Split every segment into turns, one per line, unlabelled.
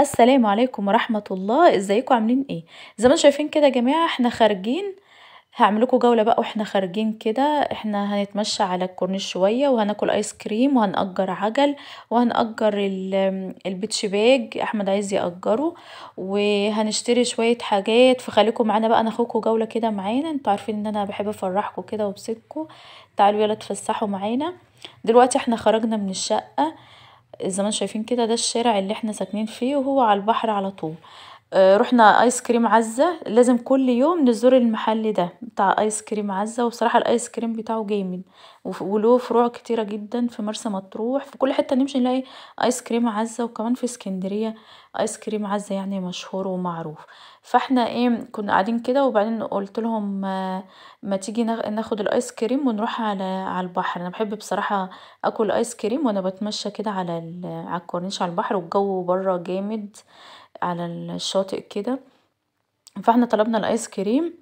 السلام عليكم ورحمة الله ازيكم عاملين ايه زي ما انتم شايفين كده يا جماعة احنا خارجين هعمل لكم جولة بقى واحنا خارجين كده احنا هنتمشى على الكورنيش شوية وهناكل ايس كريم وهنأجر عجل وهنأجر البيتش باج احمد عايز يأجره وهنشتري شوية حاجات فخليكم معانا بقى ناخدكم جولة كده معانا انتوا عارفين ان انا بحب افرحكم كده وابسطكم تعالوا يلا تفسحوا معانا دلوقتي احنا خرجنا من الشقة زي ما انتم شايفين كده ده الشارع اللي احنا ساكنين فيه وهو على البحر على طول آه، رحنا ايس كريم عزة لازم كل يوم نزور المحل ده بتاع ايس كريم عزة وبصراحة الايس كريم بتاعه جامد وله فروع كتيرة جدا في مرسى مطروح في كل حتة نمشي نلاقي ايس كريم عزة وكمان في اسكندرية ايس كريم عزة يعني مشهور ومعروف فاحنا ايه كنا قاعدين كده وبعدين قلت لهم ما, ما تيجي ناخد الايس كريم ونروح على على البحر انا بحب بصراحة اكل ايس كريم وانا بتمشى كده على على الكورنيش على البحر والجو بره جامد على الشاطئ كده فاحنا طلبنا الايس كريم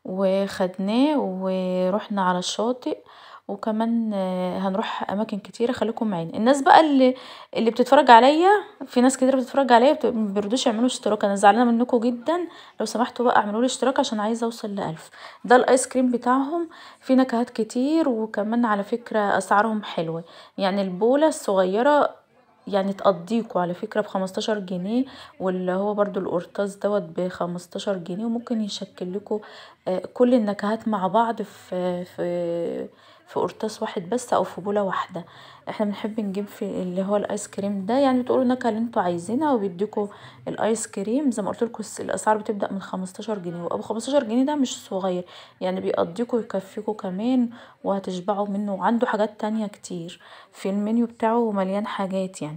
وخدناه ورحنا على الشاطئ وكمان هنروح اماكن كتيره خليكم معانا الناس بقى اللي اللي بتتفرج عليا في ناس كتير بتتفرج عليا مبيرضوش يعملوا اشتراك انا زعلانه منكم جدا لو سمحتوا بقى اعملوا لي اشتراك عشان عايزه اوصل لألف ده الايس كريم بتاعهم فيه نكهات كتير وكمان على فكره اسعارهم حلوه يعني البوله الصغيره يعني تقضيكوا على فكرة بخمستاشر جنيه واللي هو برضو القرطاس دوت بخمستاشر جنيه وممكن يشكل لكم كل النكهات مع بعض في في في قرطاس واحد بس او في بوله واحده احنا بنحب نجيب في اللي هو الايس كريم ده يعني بتقولوا النكهه اللي انتوا عايزينها وبيديكوا الايس كريم زي ما قلت لكم الاسعار بتبدا من خمستاشر جنيه وابو خمستاشر جنيه ده مش صغير يعني بيقضيكوا ويكفيكوا كمان وهتشبعوا منه وعنده حاجات تانية كتير في المنيو بتاعه مليان حاجات يعني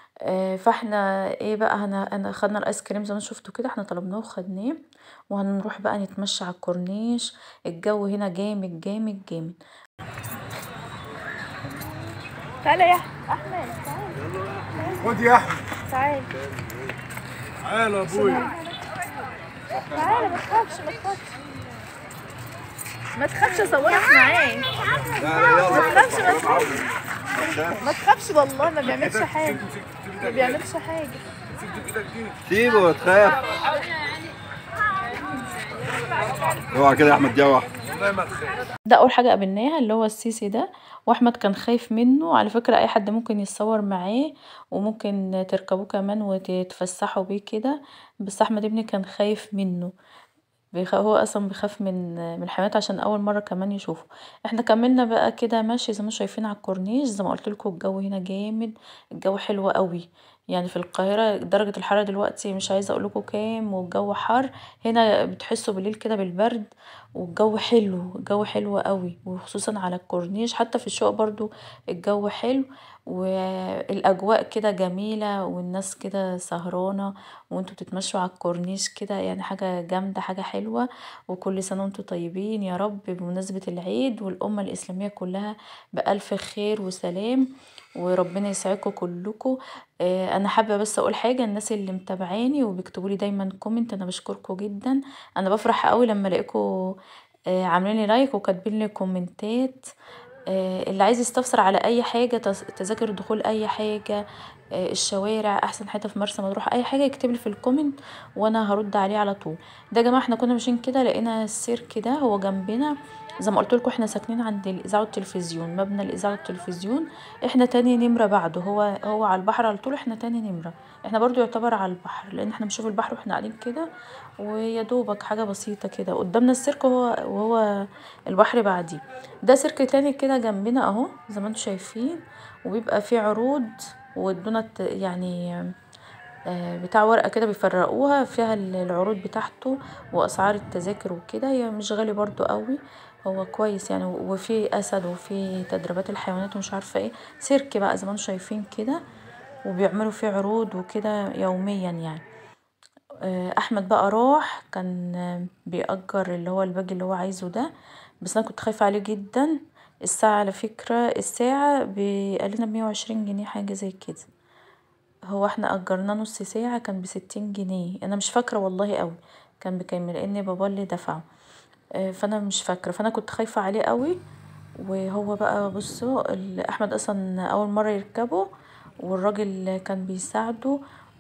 فاحنا ايه بقى انا خدنا الايس كريم زي ما شفتوا كده احنا طلبناه وخدناه وهنروح بقى نتمشى على الكورنيش الجو هنا جامد جامد جامد
تعالى يا احمد تعالى
خد يا احمد
تعالى
تعالى يا ابويا
تعالى ما تخافش ما تخافش ما تخافش اصورك معاك ما تخافش ما تخافش ما تخافش والله ما بيعملش حاجه ما بيعملش حاجه
سيبه تخاف اوعى كده يا احمد جوح
والله ما تخاف
ده اول حاجه قابلناها اللي هو السيسي ده واحمد كان خايف منه على فكره اي حد ممكن يتصور معاه وممكن تركبوه كمان وتتفسحوا بيه كده بس احمد ابني كان خايف منه هو اصلا بيخاف من من الحيوانات عشان اول مره كمان يشوفه احنا كملنا بقى كده ماشي زي ما شايفين على الكورنيش زي ما قلت لكم الجو هنا جامد الجو حلو قوي يعني في القاهره درجه الحراره دلوقتي مش عايزه اقول لكم كام والجو حر هنا بتحسوا بالليل كده بالبرد والجو حلو الجو حلو قوي وخصوصا على الكورنيش حتى في الشقق برضو الجو حلو والاجواء كده جميله والناس كده سهرانه وانتوا بتتمشوا على الكورنيش كده يعني حاجه جامده حاجه حلوه وكل سنه وانتوا طيبين يا رب بمناسبه العيد والامه الاسلاميه كلها بالف خير وسلام وربنا يسعدكم كلكم انا حابه بس اقول حاجه الناس اللي متابعاني وبيكتبوا لي دايما كومنت انا بشكركم جدا انا بفرح قوي لما الاقيكم عاملين لي لايك وكاتبين لي كومنتات اللي عايز يستفسر على اي حاجه تذاكر دخول اي حاجه الشوارع احسن حته في مرسى مطروح اي حاجه يكتب لي في الكومنت وانا هرد عليه على طول ده يا جماعه احنا كنا ماشيين كده لقينا السيرك ده هو جنبنا زي ما قلت لكم احنا ساكنين عند الاذاعه والتلفزيون مبنى الاذاعه والتلفزيون احنا تاني نمره بعده هو هو على البحر على طول احنا تاني نمره احنا برضو يعتبر على البحر لان احنا بنشوف البحر واحنا قاعدين كده ويا دوبك حاجه بسيطه كده قدامنا السيرك وهو وهو البحر بعديه ده سيرك تاني كده جنبنا اهو زي ما انتم شايفين وبيبقى فيه عروض وادونا يعني بتاع ورقه كده بيفرقوها فيها العروض بتاعته واسعار التذاكر وكده هي مش غالي برضو قوي هو كويس يعني وفي اسد وفي تدريبات الحيوانات ومش عارفه ايه سيرك بقى زي ما انتم شايفين كده وبيعملوا فيه عروض وكده يوميا يعني احمد بقى راح كان بيأجر اللي هو الباجي اللي هو عايزه ده بس انا كنت خايفه عليه جدا الساعه على فكره الساعه قال لنا بمية وعشرين جنيه حاجه زي كده هو احنا اجرناه نص ساعه كان بستين جنيه انا مش فاكره والله قوي كان بكام لان بابا اللي دفعه فانا مش فاكره فانا كنت خايفه عليه قوي وهو بقى بصوا احمد اصلا اول مره يركبه والراجل كان بيساعده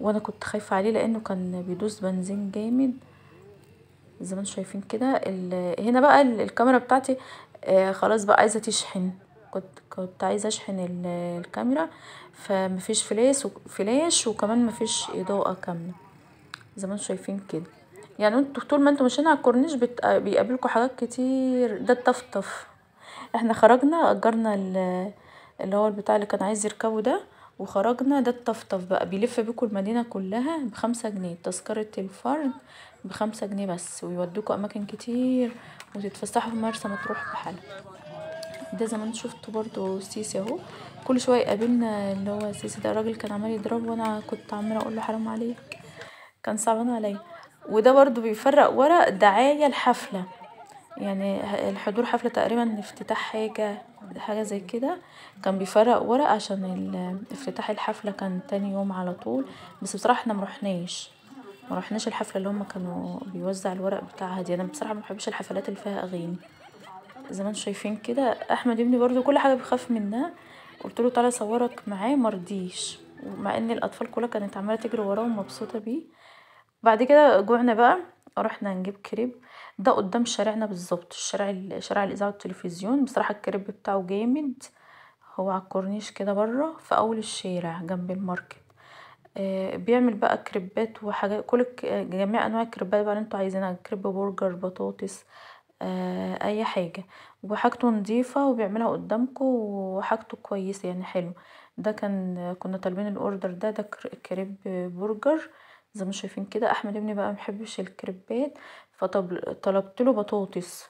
وانا كنت خايفه عليه لانه كان بيدوس بنزين جامد زي ما انتم شايفين كده ال- هنا بقى ال- الكاميرا بتاعتي آه خلاص بقى عايزه تشحن كنت كنت عايزه اشحن ال- الكاميرا فمفيش فلاش فلاش وكمان مفيش اضاءه كامله زي ما انتم شايفين كده يعني انتوا طول ما انتوا ماشيين على الكورنيش بت... بيقابلكوا حاجات كتير ده الطفطف احنا خرجنا اجرنا ال- اللي هو البتاع اللي كان عايز يركبه ده وخرجنا ده الطفطف بقى بيلف بيكوا المدينة كلها بخمسة جنيه تذكرة الفرد بخمسة جنيه بس ويودوكوا أماكن كتير وتتفسحوا في مرسى مطروح بحالها ده زي ما انتوا شفتوا برضو سيسي اهو كل شوية يقابلنا اللي هو سيسي ده الراجل كان عمال يضربه وانا كنت عمالة اقول له حرام عليك كان صعبان عليا وده برضو بيفرق ورق دعاية الحفلة يعني الحضور حفلة تقريبا افتتاح حاجة حاجة زي كده كان بيفرق ورق عشان ال- افتتاح الحفلة كان تاني يوم على طول بس بصراحة احنا مرحناش مرحناش الحفلة اللي هما كانوا بيوزع الورق بتاعها دي انا بصراحة مبحبش الحفلات اللي فيها اغاني زي ما انتم شايفين كده احمد ابني برضو كل حاجة بيخاف منها قلت له تعالى اصورك معاه مرضيش مع ان الاطفال كلها كانت عمالة تجري وراه ومبسوطة بيه بعد كده جوعنا بقى رحنا نجيب كريب ده قدام شارعنا بالظبط الشارع شارع الاذاعه والتلفزيون بصراحه الكريب بتاعه جامد هو على الكورنيش كده بره في اول الشارع جنب الماركت آه بيعمل بقى كريبات وحاجات كل الك- جميع انواع الكريبات بقى اللي انتوا عايزينها كريب برجر بطاطس آه اي حاجه وحاجته نظيفه وبيعملها قدامكم وحاجته كويسه يعني حلو ده كان كنا طالبين الاوردر ده ده كر- كريب برجر زي ما شايفين كده احمد ابني بقى محبش الكريبات فطلبت له بطاطس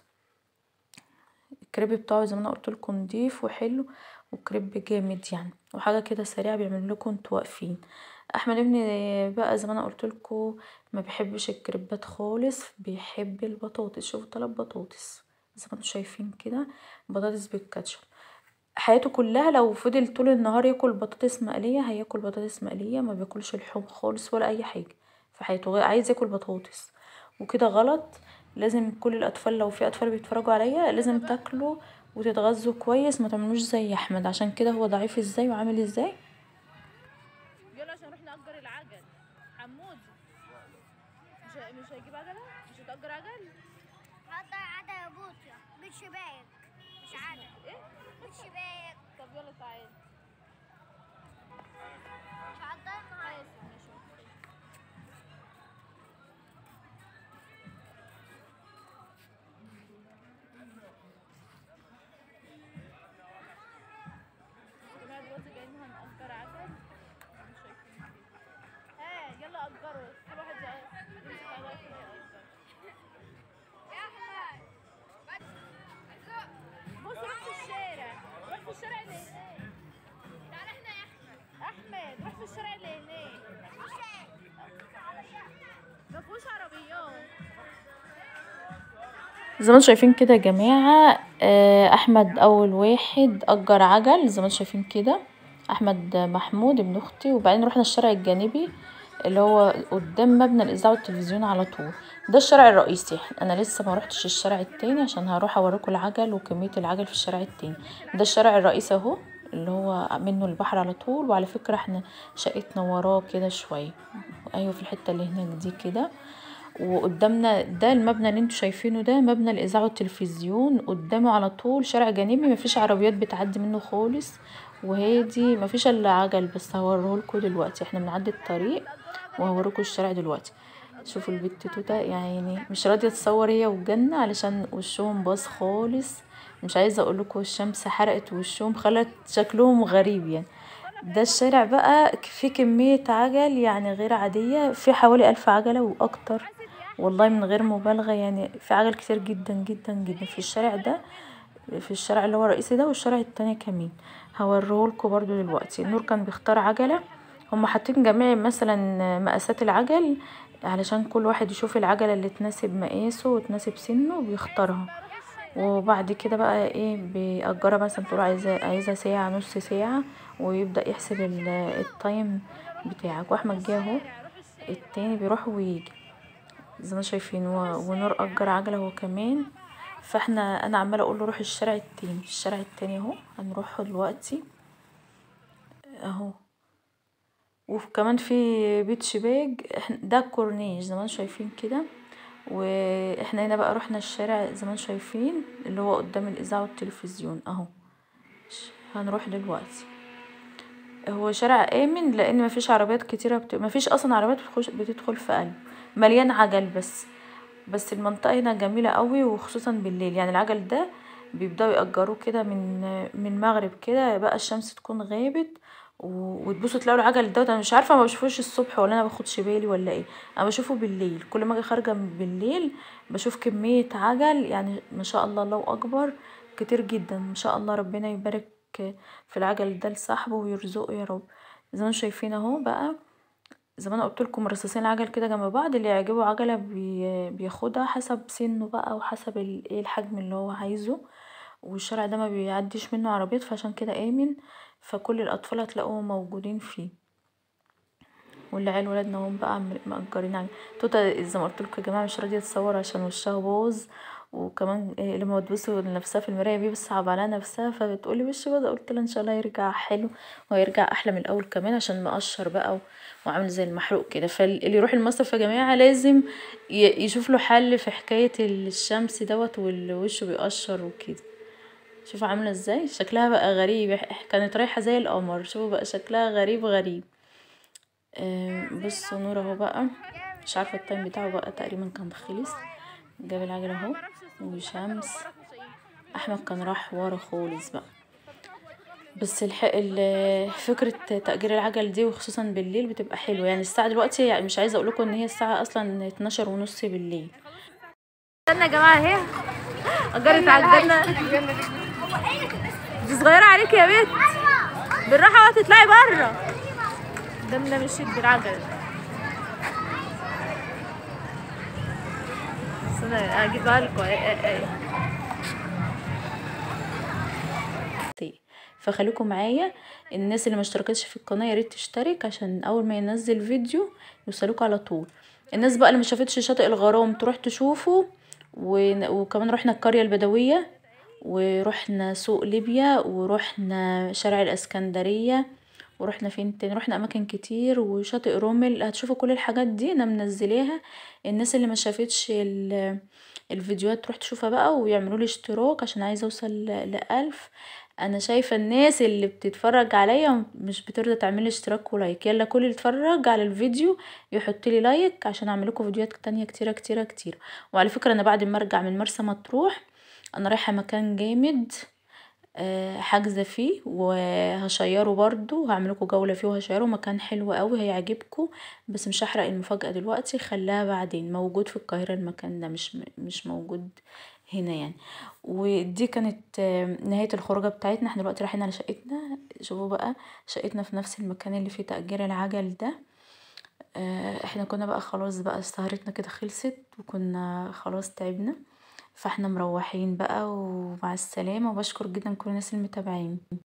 الكريب بتاعه زي ما انا قلت لكم نضيف وحلو وكريب جامد يعني وحاجه كده سريعه بيعمل لكم انتوا واقفين احمد ابني بقى زي ما انا قلت لكم ما بيحبش الكريبات خالص بيحب البطاطس شوفوا طلب بطاطس زي ما انتوا شايفين كده بطاطس بالكاتشب حياته كلها لو فضل طول النهار ياكل بطاطس مقلية هياكل بطاطس مقلية ما بياكلش لحوم خالص ولا اي حاجة في حياته غير- عايز ياكل بطاطس وكده غلط لازم كل الاطفال لو في اطفال بيتفرجوا عليا لازم تاكلوا وتتغذوا كويس ما تعملوش زي احمد عشان كده هو ضعيف ازاي وعامل ازاي
يلا عشان نروح نأجر العجل حمود مش مش هيجيب عجلة؟ مش هتأجر عجل؟
حضر عدا بوطة بالشباك مش عدا
ايه؟
بالشباك
طب يلا تعالى
مش حضر
ماشي ماشي جماعة دلوقتي جايين هنأجر عجل مش شايفين كده. ها يلا أجروا كل واحد يأجر يمسك عجلة كده يأجر
يا احمد
بص روح في الشارع روح في الشارع اللي هناك
تعال احنا يا احمد
أحمد روح في الشارع اللي هناك ما فيهوش عربيات
زي ما انتم شايفين كده يا جماعة آه، أحمد أول واحد أجر عجل زي ما انتم شايفين كده أحمد محمود ابن أختي وبعدين رحنا الشارع الجانبي اللي هو قدام مبنى الإذاعة والتلفزيون على طول ده الشارع الرئيسي أنا لسه ما روحتش الشارع التاني عشان هروح أوريكم العجل وكمية العجل في الشارع التاني ده الشارع الرئيسي أهو اللي هو منه البحر على طول وعلى فكرة احنا شقتنا وراه كده شوية أيوة في الحتة اللي هناك دي كده وقدامنا ده المبنى اللي انتوا شايفينه ده مبنى الاذاعه والتلفزيون قدامه على طول شارع جانبي مفيش عربيات بتعدي منه خالص وهادي مفيش الا عجل بس هوريهولكوا دلوقتي احنا بنعدي الطريق وهوريكوا الشارع دلوقتي شوفوا البت توته يعني مش راضيه تصور هي والجنه علشان وشهم باظ خالص مش عايزه اقول لكم الشمس حرقت وشهم خلت شكلهم غريب يعني ده الشارع بقى فيه كمية عجل يعني غير عادية في حوالي ألف عجلة وأكتر والله من غير مبالغة يعني في عجل كتير جدا جدا جدا في الشارع ده في الشارع اللي هو الرئيسي ده والشارع التاني كمان هوريهولكوا برضو دلوقتي النور كان بيختار عجلة هما حاطين جميع مثلا مقاسات العجل علشان كل واحد يشوف العجلة اللي تناسب مقاسه وتناسب سنه وبيختارها وبعد كده بقى ايه بيأجرها مثلا تقول عايزة عايزة ساعة نص ساعة ويبدأ يحسب ال- التايم بتاعك واحمد جه اهو التاني بيروح ويجي زي ما شايفين و- ونور أجر عجلة هو كمان فاحنا انا عمالة اقول له روح الشارع التاني الشارع التاني اهو هنروحه دلوقتي اهو وكمان في بيتش باج إحنا- ده الكورنيش زي ما انتم شايفين كده واحنا هنا بقى رحنا الشارع زي ما انتم شايفين اللي هو قدام الاذاعه والتلفزيون اهو هنروح دلوقتي هو شارع امن لان مفيش عربيات كتيره بت... مفيش اصلا عربيات بتخش بتدخل في قلبه مليان عجل بس بس المنطقه هنا جميله قوي وخصوصا بالليل يعني العجل ده بيبداوا يأجروه كده من من المغرب كده بقى الشمس تكون غابت و- وتبصوا تلاقوا العجل دوت انا مش عارفه ما بشوفوش الصبح ولا انا باخدش بالي ولا ايه انا بشوفه بالليل كل ما اجي خارجه من بالليل بشوف كميه عجل يعني ما شاء الله الله اكبر كتير جدا ما شاء الله ربنا يبارك في العجل ده لصاحبه ويرزقه يا رب زي ما انتم شايفين اهو بقى زي ما انا قلت لكم مرصصين العجل كده جنب بعض اللي يعجبه عجله بي... بياخدها حسب سنه بقى وحسب ال- ايه الحجم اللي هو عايزه والشارع ده ما بيعديش منه عربيات فعشان كده امن فكل الاطفال هتلاقوهم موجودين فيه والعيال ولادنا هم بقى عم- مأجرين عجل توتا زي ما قلت لكم يا جماعه مش راضيه تصور عشان وشها باظ وكمان إيه لما تبصوا لنفسها في المرايه بيصعب على نفسها فبتقولي وشي باظ قلت لها ان شاء الله يرجع حلو ويرجع احلى من الاول كمان عشان مقشر بقى و- وعامل زي المحروق كده فاللي يروح المصيف يا جماعه لازم ي- يشوف له حل في حكايه الشمس دوت والوش بيقشر وكده شوفوا عامله ازاي شكلها بقى غريب إح- كانت رايحه زي القمر شوفوا بقى شكلها غريب غريب آه، بصوا نور اهو بقى مش عارفه التايم بتاعه بقى تقريبا كان خلص جاب العجله اهو وشمس احمد كان راح ورا خالص بقى بس الح... ال- فكرة تأجير العجل دي وخصوصا بالليل بتبقى حلوة يعني الساعة دلوقتي يعني مش عايزة اقولكم ان هي الساعة اصلا 12 ونص بالليل
استنى يا جماعه اهي اجرت على الجنه دي صغيره عليك يا بنت بالراحه وقت تطلعي بره ده انا مشيت بالعجل استنى اجيبها لكم ايه ايه ايه
تاني. فخليكم معايا الناس اللي ما اشتركتش في القناه يا ريت تشترك عشان اول ما ينزل فيديو يوصلوك على طول الناس بقى اللي ما شافتش شاطئ الغرام تروح تشوفه ون- وكمان رحنا القريه البدويه ورحنا سوق ليبيا ورحنا شارع الاسكندريه ورحنا فين تاني رحنا اماكن كتير وشاطئ رومل هتشوفوا كل الحاجات دي انا منزلاها الناس اللي ما شافتش ال- الفيديوهات تروح تشوفها بقى ويعملوا لي اشتراك عشان عايزه اوصل ل- لألف انا شايفه الناس اللي بتتفرج عليا مش بترضى تعمل لي اشتراك ولايك يلا كل اللي يتفرج على الفيديو يحط لي لايك عشان اعمل لكم فيديوهات تانية كتيره كتيره كتير وعلى فكره انا بعد ما ارجع من مرسى مطروح انا رايحه مكان جامد آه، حاجزه فيه وهشيره برضو هعمل لكم جوله فيه وهشيره مكان حلو قوي هيعجبكم بس مش هحرق المفاجاه دلوقتي خلاها بعدين موجود في القاهره المكان ده مش مش موجود هنا يعني ودي كانت آه، نهايه الخروجه بتاعتنا احنا دلوقتي رايحين على شقتنا شوفوا بقى شقتنا في نفس المكان اللي فيه تأجير العجل ده آه، احنا كنا بقى خلاص بقى سهرتنا كده خلصت وكنا خلاص تعبنا فاحنا مروحين بقى ومع السلامة وبشكر جدا كل الناس اللي متابعين